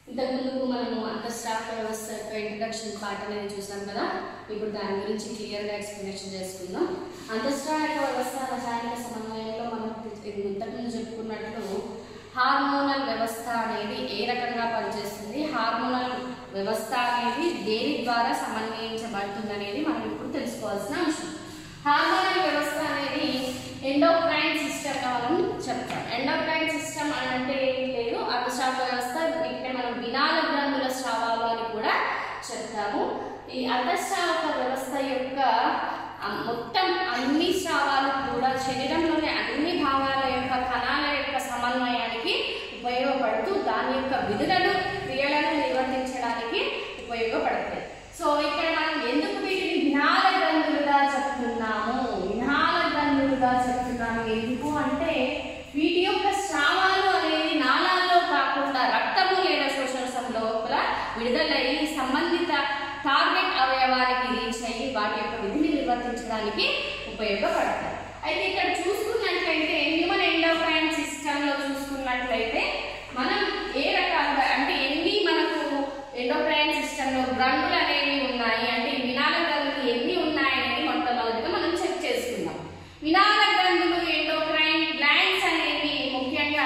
ఇంతకు ముందు మనము అంతఃస్రావ వ్యవస్థ యొక్క ఇంట్రడక్షన్ పార్ట్ అనేది చూసాం కదా ఇప్పుడు దాని గురించి క్లియర్గా ఎక్స్ప్లెనేషన్ చేసుకుందాం అంతఃస్రావ వ్యవస్థ రసాయనిక సమన్వయంలో మనం ఇంతకు ముందు చెప్పుకున్నట్లు హార్మోనల్ వ్యవస్థ అనేది ఏ రకంగా పనిచేస్తుంది హార్మోనల్ వ్యవస్థ అనేది దేని ద్వారా సమన్వయించబడుతుంది అనేది మనం ఇప్పుడు తెలుసుకోవాల్సిన అంశం హార్మోనల్ వ్యవస్థ అనేది ఎండోక్రైన్ సిస్టమ్ మనం చెప్తాం ఎండోక్రైన్ సిస్టమ్ అని అంటే ఏం లేదు అంతఃస్రావ వ్యవస్థ వీటిని మనం వినాల గ్రంథుల స్రావాలు అని కూడా చెప్తాము ఈ అంతఃస్రావక వ్యవస్థ యొక్క ఆ మొత్తం అన్ని స్రావాలు కూడా శరీరంలోని అన్ని భాగాల యొక్క కణాల యొక్క సమన్వయానికి ఉపయోగపడుతూ దాని యొక్క విధులను క్రియలను నిర్వర్తించడానికి ఉపయోగపడతాయి సో ఇక్కడ మనం ఎందుకు వీటిని వినాల గ్రంథులుగా చెప్తున్నాము వినాల గ్రంథులుగా చెప్తున్నాము ఎందుకు అంటే వీటి యొక్క స్రావాలు అనేది నాళాల్లో కాకుండా రక్తము లేదా శోషరసం లోపల విడుదలయ్యి సంబంధిత టార్గెట్ అవయవానికి రీచ్ అయ్యి వాటి యొక్క విధిని నిర్వర్తించడానికి ఉపయోగపడతాయి అయితే ఇక్కడ చూసుకున్నట్లయితే హ్యూమన్ ఎండోక్రైన్ సిస్టంలో చూసుకున్నట్లయితే మనం ఏ రకాలుగా అంటే ఎన్ని మనకు ఎండోక్రైన్ సిస్టంలో గ్రంథులు అనేవి ఉన్నాయి అంటే ఈ వినాల గ్రంథులు ఎన్ని ఉన్నాయి అనేది మొట్టమొదటిగా మనం చెక్ చేసుకుందాం వినాల గ్రంథులు ఎండోక్రైన్ గ్లాండ్స్ అనేవి ముఖ్యంగా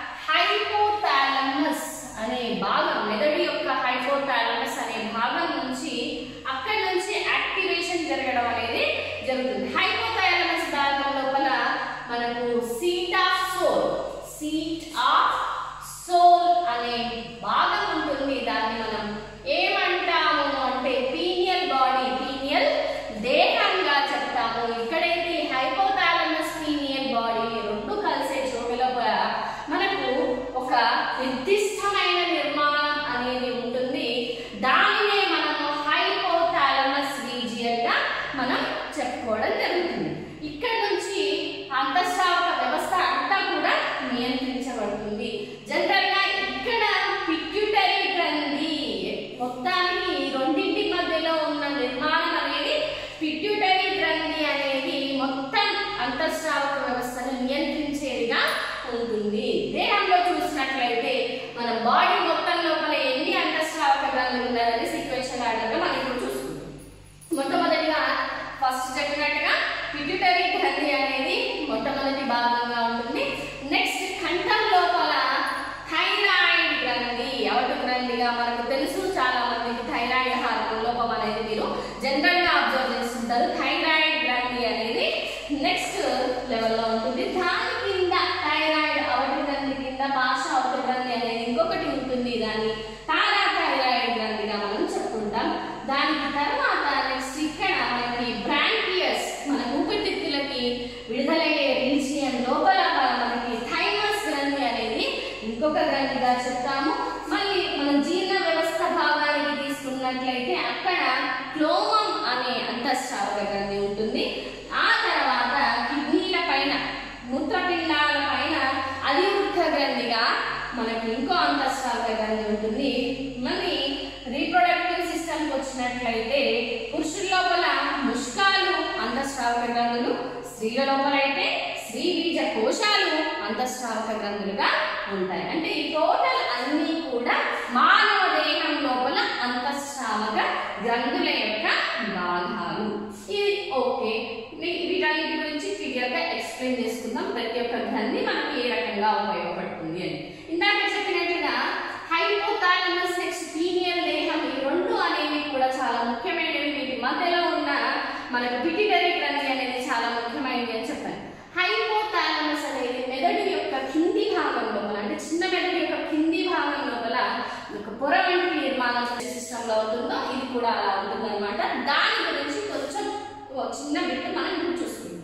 హైపోథాలమస్ అనే భాగం మెదడు యొక్క హైపోథాలమస్ అనే భాగం నుంచి అక్కడి నుంచి యాక్టివేషన్ జరగడం అనేది జరుగుతుంది హైపోథాలమస్ భాగం లోపల మనకు seat of soul seat of soul అనే భాగం ఉంటుంది దాన్ని మనం ఏమంటాము అంటే పీనియల్ బాడీ పీనియల్ దేహంగా చెప్తాము ఇక్కడైతే హైపోథాలమస్ పీనియల్ బాడీ రెండు కలిసే చోటు లోపల మనకు ఒక నిర్దిష్టమైన నిర్మాణం అనేది ఉంటుంది దానినే మనము హైపోథాలమస్ రీజియన్ గా మనం చెప్పుకోవడం జరుగుతుంది ఇక్కడ నుంచి అంతఃస్రావక వ్యవస్థ అంతా కూడా నియంత్రించబడుతుంది జనరల్ గా ఇక్కడ పిట్యూటరీ గ్రంథి మొత్తానికి ఈ రెండింటి మధ్యలో ఉన్న నిర్మాణం అనేది పిట్యూటరీ గ్రంథి అనేది మొత్తం అంతఃస్రావక వ్యవస్థను నియంత్రించేదిగా ఉంటుంది దేహంలో చూసినట్లయితే మన బాడీ మొత్తం లోపల ఎన్ని అంతఃస్రావక గ్రంథులు ఉన్నాయని సీక్వెన్షియల్ ఆర్డర్గా మనం ఇప్పుడు చూసుకుంటాం మొట్టమొదటిగా ఫస్ట్ చెప్పినట్టుగా పిట్యూటరీ గ్రంథి అనేది మొట్టమొదటి భాగంగా ఉంటుంది నెక్స్ట్ కంఠం లోపల థైరాయిడ్ గ్రంథి అవటు గ్రంథిగా మనకు తెలుసు చాలా మందికి థైరాయిడ్ హార్మోన్ లోపం అనేది మీరు జనరల్ గా అబ్జర్వ్ చేస్తుంటారు థైరాయిడ్ గ్రంథి అనేది నెక్స్ట్ లెవెల్లో ఉంటుంది దాని కింద థైరాయిడ్ అవటు గ్రంథి కింద భాష అవటు గ్రంథి అనేది ఇంకొకటి ఉంటుంది దాన్ని తారా థైరాయిడ్ గ్రంథిగా మనం చెప్పుకుంటాం దానికి తర్వాత నెక్స్ట్ ఇక్కడ మనకి బ్రాంకియస్ మన ఊపిరితిత్తులకి విడుదలయ్యే రీజియన్ లోపల మనకి థైమస్ గ్రంథి అనేది ఇంకొక గ్రంథిగా చెప్తాము మళ్ళీ మనం జీర్ణ వ్యవస్థ భాగానికి తీసుకున్నట్లయితే అక్కడ క్లోమం అనే అంతఃస్రావక గ్రంథి ఉంటుంది ఆ తర్వాత కిడ్నీల పైన మూత్రపిండాల పైన అధివృద్ధ గ్రంథిగా మనకి ఇంకో అంతఃస్రావక గ్రంథి ఉంటుంది మళ్ళీ రీప్రొడక్టివ్ సిస్టమ్కి వచ్చినట్లయితే పురుషుల లోపల ముష్కాలు అంతఃస్రావక గ్రంథులు స్త్రీల లోపల అయితే స్త్రీ బీజ కోశాలు అంతఃస్రావక గ్రంథులుగా ఉంటాయి అంటే ఈ టోటల్ అన్నీ కూడా మానవ దేహం లోపల అంతఃస్రావక గ్రంథుల యొక్క భాగాలు ఇది ఓకే మీ- వీటన్నిటి గురించి క్లియర్ గా ఎక్స్ప్లెయిన్ చేసుకుందాం ప్రతి ఒక్క గ్రంథి మనకి ఏ రకంగా ఉపయోగపడుతుంది అని ఇందాక చెప్పినట్టుగా హైపోథాలమస్ నెక్స్ట్ పీనియల్ దేహం ఈ రెండు అనేవి కూడా చాలా ముఖ్యమైనవి వీటి మధ్యలో ఉన్న మనకు పిటిటరీ గ్రంథి అనేది చాలా ముఖ్యమైనది అని చెప్పాను హైపోథాలమస్ అనేది మెదడు యొక్క కింది భాగం లోపల అంటే చిన్న మెదడు యొక్క కింది భాగం లోపల ఒక పొర వంటి నిర్మాణం సిస్టమ్ లో ఉంటుందో ఇది కూడా అలా ఉంటుంది అనమాట దాని గురించి కొంచెం ఓ చిన్న బిట్ మనం ఇప్పుడు చూసుకుందాం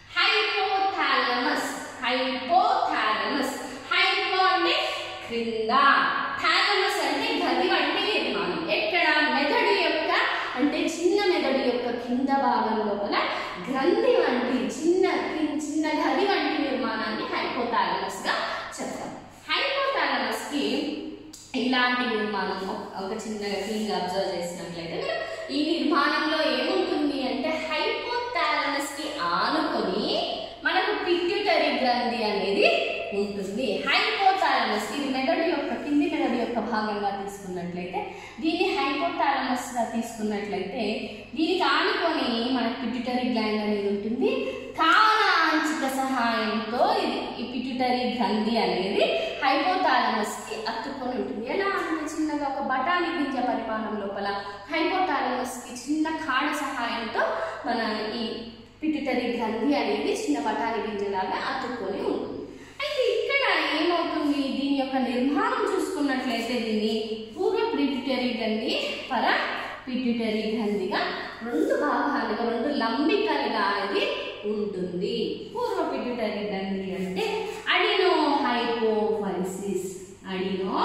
హైపోథాలమస్ హైపోథాలమస్ హైపో అంటే క్రింద థాలమస్ అంటే గది వంటి నిర్మాణం ఎక్కడ మెదడు యొక్క అంటే చిన్న మెదడు యొక్క కింద భాగం లోపల గ్రంథి వంటి చిన్న కిన్- చిన్న గది వంటి నిర్మాణాన్ని హైపోథాలమస్ గా చెప్తాం హైపోథాలమస్ కి ఇలాంటి నిర్మాణం ఒక- ఒక చిన్నగా క్లీన్ అబ్జర్వ్ చేసినట్లయితే మీరు ఈ నిర్మాణంలో ఏముంటుంది అంటే హైపోథాలమస్ కి ఆనుకొని మనకు పిట్యూటరీ గ్రంథి అనేది ఉంటుంది హైపోథాలమస్ ఇది మెదడు యొక్క కింది మెదడు యొక్క భాగంగా తీసుకున్నట్లయితే దీన్ని హైపోథాలమస్ గా తీసుకున్నట్లయితే దీనికి ఆనుకొని మనకి పిట్యూటరీ గ్లాండ్ అనేది ఉంటుంది కాలాంచిక సహాయంతో ఇది ఈ పిట్యూటరీ గ్రంథి అనేది హైపోథాలమస్ కి అతుక్కొని ఉంటుంది ఎలా అంటే చిన్నగా ఒక బఠానీ గింజ పరిమాణం లోపల హైపోథాలమస్ కి చిన్న కాడ సహాయంతో మన ఈ పిట్యూటరీ గ్రంథి అనేది చిన్న బఠానీ గింజలాగా అతుక్కొని ఉంటుంది అయితే ఇక్కడ ఏమవుతుంది దీని యొక్క నిర్మాణం చూసుకున్నట్లయితే దీన్ని పూర్వ పిట్యూటరీ గ్రంథి పర పిట్యూటరీ గ్రంథిగా రెండు భాగాలుగా రెండు లంబికలుగా ఇది ఉంటుంది పూర్వ పిట్యూటరీ గ్రంథి అంటే అడినో హైపోఫైసిస్ అడినో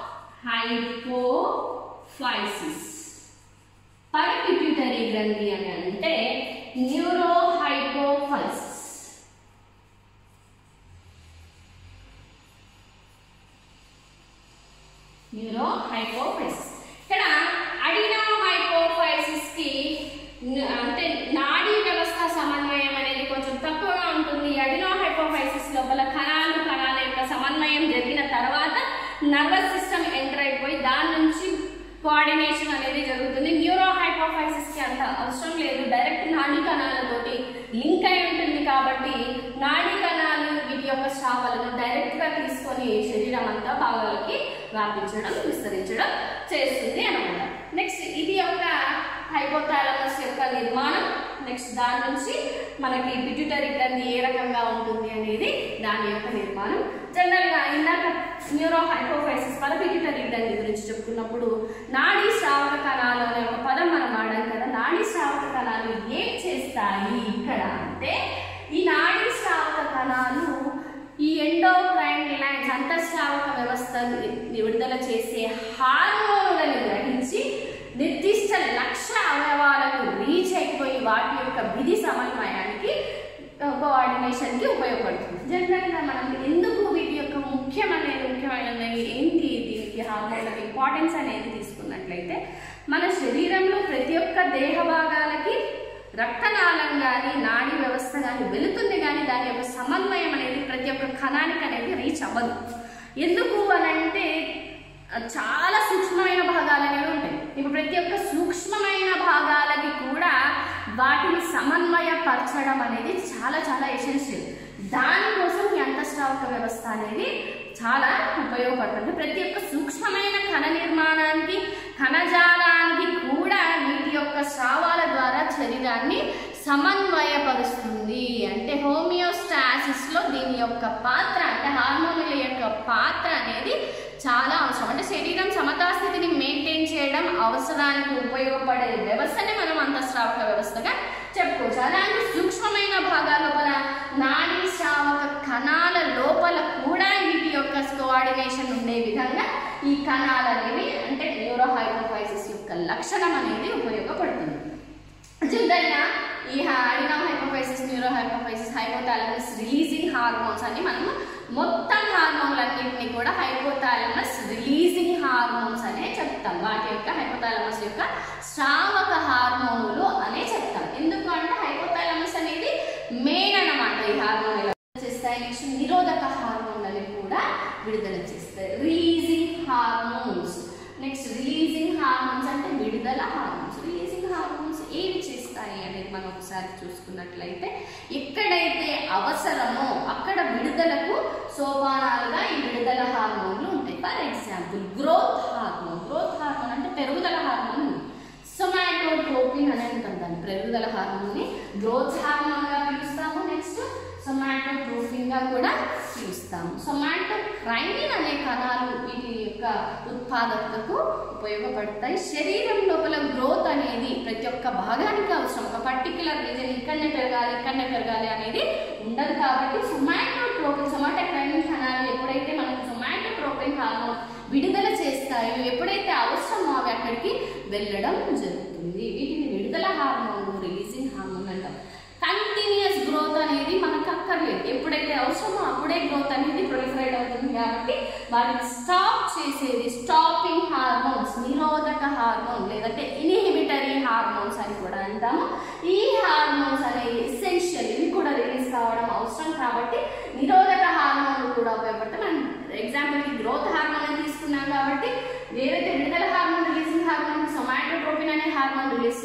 హైపోఫైసిస్ పరపిట్యూటరీ గ్రంథి అని అంటే న్యూరో హైపోఫైసిస్ న్యూరో హైపోఫైసిస్ ఇక్కడ అడినో హైపోఫైసిస్ కి న- అంటే నాడీ వ్యవస్థ సమన్వయం అనేది కొంచెం తక్కువగా ఉంటుంది అడినో హైపోఫైసిస్ లోపల కణాలు కణాల యొక్క సమన్వయం జరిగిన తర్వాత నర్వస్ సిస్టమ్ ఎంటర్ అయిపోయి దాని నుంచి కోఆర్డినేషన్ అనేది జరుగుతుంది న్యూరో హైపోఫైసిస్ కి అంత అవసరం లేదు డైరెక్ట్ నాడీ కణాలతోటి లింక్ అయి ఉంటుంది కాబట్టి నాడీ కణాలు వీటి యొక్క స్రావాలను డైరెక్ట్ గా తీసుకొని శరీరం అంతా భాగాలకి వ్యాపించడం విస్తరించడం చేస్తుంది అనమాట నెక్స్ట్ ఇది యొక్క హైపోథాలమస్ యొక్క నిర్మాణం నెక్స్ట్ దాని నుంచి మనకి పిట్యూటరీ గ్రంథి ఏ రకంగా ఉంటుంది అనేది దాని యొక్క నిర్మాణం జనరల్ గా ఇందాక న్యూరో హైపోఫైసిస్ పద పిట్యూటరీ గ్రంథి గురించి చెప్పుకున్నప్పుడు నాడీ శ్రావక కణాలు అనే ఒక పదం మనం వాడాం కదా నాడీ శ్రావక కణాలు ఏం చేస్తాయి ఇక్కడ అంటే ఈ నాడీ శ్రావక కణాలు ఈ ఎండోక్రైన్ గ్లాండ్స్ అంతఃస్రావక వ్యవస్థను విడుదల చేసే హార్మోన్లను గ్రహించి నిర్దిష్ట లక్ష్య అవయవాలకు రీచ్ అయిపోయి వాటి యొక్క విధి సమన్వయానికి కోఆర్డినేషన్ కి ఉపయోగపడుతుంది జనరల్గా మనం ఎందుకు వీటి యొక్క ముఖ్యమైనది ముఖ్యమైనది ఏంటి దీనికి హార్మోన్ల ఇంపార్టెన్స్ అనేది తీసుకున్నట్లయితే మన శరీరంలో ప్రతి ఒక్క దేహ భాగాలకి రక్తనాళం కానీ నాడీ వ్యవస్థ కానీ వెళుతుంది కానీ దాని యొక్క సమన్వయం అనేది ప్రతి ఒక్క కణానికి అనేది రీచ్ అవ్వదు ఎందుకు అని అంటే చాలా సూక్ష్మమైన భాగాలు అనేవి ఉంటాయి ఇప్పుడు ప్రతి ఒక్క సూక్ష్మమైన భాగాలకి కూడా వాటిని సమన్వయపరచడం అనేది చాలా చాలా ఎసెన్షియల్ దానికోసం ఈ అంతఃస్రావక వ్యవస్థ అనేది చాలా ఉపయోగపడుతుంది ప్రతి ఒక్క సూక్ష్మమైన కణ నిర్మాణానికి కణజాలానికి కూడా వీటి యొక్క స్రావాల ద్వారా శరీరాన్ని సమన్వయపరుస్తుంది అంటే హోమియోస్టాసిస్ లో దీని యొక్క పాత్ర అంటే హార్మోన్ల యొక్క పాత్ర అనేది చాలా అవసరం అంటే శరీరం సమతాస్థితిని మెయింటైన్ చేయడం అవసరానికి ఉపయోగపడే వ్యవస్థని మనం అంతఃస్రావక వ్యవస్థగా చెప్పుకోవచ్చు అలాంటి సూక్ష్మమైన భాగాల లోపల నాడీ శ్రావక కణాల లోపల కూడా వీటి యొక్క కోఆర్డినేషన్ ఉండే విధంగా ఈ కణాలు అనేవి అంటే న్యూరోహైపోఫైసిస్ యొక్క లక్షణం అనేది ఉపయోగపడుతుంది జనరల్గా ఈ adenohypophysis neurohypophysis hypothalamus releasing hormones అని మనము మొత్తం హార్మోన్లన్నింటినీ కూడా హైపోథాలమస్ రిలీజింగ్ హార్మోన్స్ అనే చెప్తాం వాటి యొక్క హైపోథాలమస్ యొక్క శ్రావక హార్మోనులు అనే చెప్తాం ఎందుకు అంటే హైపోథాలమస్ అనేది మెయిన్ అన్నమాట ఈ హార్మోన్ చేస్తాయి నెక్స్ట్ నిరోధక హార్మోన్లని కూడా విడుదల చేస్తాయి releasing hormones next releasing hormones అంటే విడుదల హార్మోన్స్ రిలీజింగ్ హార్మోన్స్ ఏవి చేస్తాయి అనేది మనం ఒకసారి చూసుకున్నట్లయితే ఎక్కడైతే అవసరమో అక్కడ విడుదలకు సోపానాలుగా ఈ విడుదల హార్మోన్లు ఉంటాయి for example growth hormone growth hormone అంటే పెరుగుదల హార్మోన్ ఉంది సొమాటోట్రోపిన్ అని అంటాం దాన్ని పెరుగుదల హార్మోన్ని గ్రోత్ హార్మోన్ గా పిలుస్తాము నెక్స్ట్ సొమాటోట్రోఫిన్ గా కూడా పిలుస్తాము సొమాటోక్రైనిన్ అనే కణాలు వీటి యొక్క ఉత్పాదకతకు ఉపయోగపడతాయి శరీరం లోపల గ్రోత్ అనేది ప్రతి ఒక్క భాగానికి అవసరం ఒక పర్టికులర్ రీజన్ ఇక్కడనే పెరగాలి ఇక్కడనే పెరగాలి అనేది ఉండదు కాబట్టి సొమాటోట్రోపిన్ సొమాటోక్రైనిన్ కణాలు ఎప్పుడైతే మనకు సొమాటోట్రోపిన్ హార్మోన్ విడుదల చేస్తాయో ఎప్పుడైతే అవసరమో అవి అక్కడికి వెళ్ళడం జరుగుతుంది వీటిని విడుదల హార్మోన్ రిలీజింగ్ హార్మోన్ అంటాం కంటిన్యూస్ గ్రోత్ అనేది మనకు అక్కర్లేదు ఎప్పుడైతే అవసరమో అప్పుడే గ్రోత్ అనేది ప్రొలిఫరేట్ అవుతుంది కాబట్టి వాటిని స్టాప్ చేసేది స్టాపింగ్ హార్మోన్స్ నిరోధక హార్మోన్ లేదంటే ఇన్హిబిటరీ హార్మోన్స్ అని కూడా అంటాము ఈ హార్మోన్స్ అనేవి ఎసెన్షియల్ ఇవి కూడా రిలీజ్ కావడం అవసరం కాబట్టి నిరోధక హార్మోన్లు కూడా ఉపయోగపడతాయి మనం ఎగ్జాంపుల్కి గ్రోత్ హార్మోన్ అని తీసుకున్నాం కాబట్టి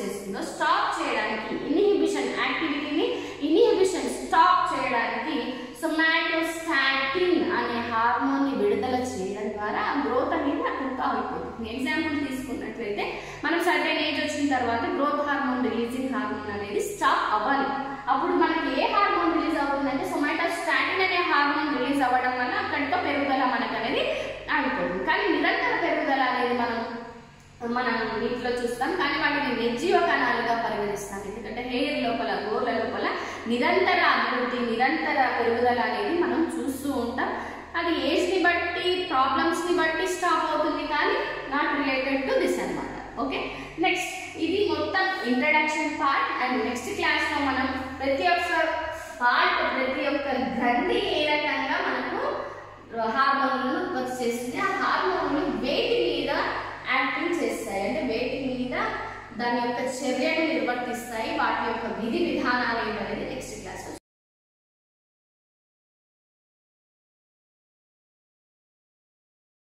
చేస్తుందో స్టాప్ చేయడానికి ఇన్హిబిషన్ యాక్టివిటీని ఇన్హిబిషన్ స్టాప్ చేయడానికి సొమాటోస్టాటిన్ అనే హార్మోన్ ని విడుదల చేయడం ద్వారా గ్రోత్ అనేది అక్కడితో ఆగిపోతుంది ఎగ్జాంపుల్ తీసుకున్నట్లయితే మనం సర్టెన్ ఏజ్ వచ్చిన తర్వాత గ్రోత్ హార్మోన్ రిలీజింగ్ హార్మోన్ అనేది స్టాప్ అవ్వాలి అప్పుడు మనకి ఏ హార్మోన్ రిలీజ్ అవుతుందంటే సొమాటోస్టాటిన్ అనే హార్మోన్ రిలీజ్ అవ్వడం వల్ల అక్కడితో పెరుగుదల మనకు అనేది ఆగిపోతుంది కానీ నిరంతర పెరుగుదల అనేది మనం మనం వీటిలో చూస్తాం కానీ వాటిని నిర్జీవ కణాలుగా పరిగణిస్తాం ఎందుకంటే హెయిర్ లోపల గోర్ల లోపల నిరంతర అభివృద్ధి నిరంతర పెరుగుదల అనేది మనం చూస్తూ ఉంటాం అది ఏజ్ని బట్టి ప్రాబ్లమ్స్ని బట్టి స్టాప్ అవుతుంది కానీ నాట్ రిలేటెడ్ టు దిస్ అన్నమాట ఓకే నెక్స్ట్ ఇది మొత్తం ఇంట్రడక్షన్ పార్ట్ అండ్ నెక్స్ట్ క్లాస్లో మనం ప్రతి ఒక్క పార్ట్ ప్రతి ఒక్క గ్రంథి ఏ రకంగా మనకు హార్మోన్లను ఉత్పత్తి చేస్తుంది ఆ హార్మోన్లు వేటి మీద యాక్టింగ్ చేస్తాయి అంటే వేటి మీద దాని యొక్క చర్యను నిర్వర్తిస్తాయి వాటి యొక్క విధి విధానాలు ఏంటనేది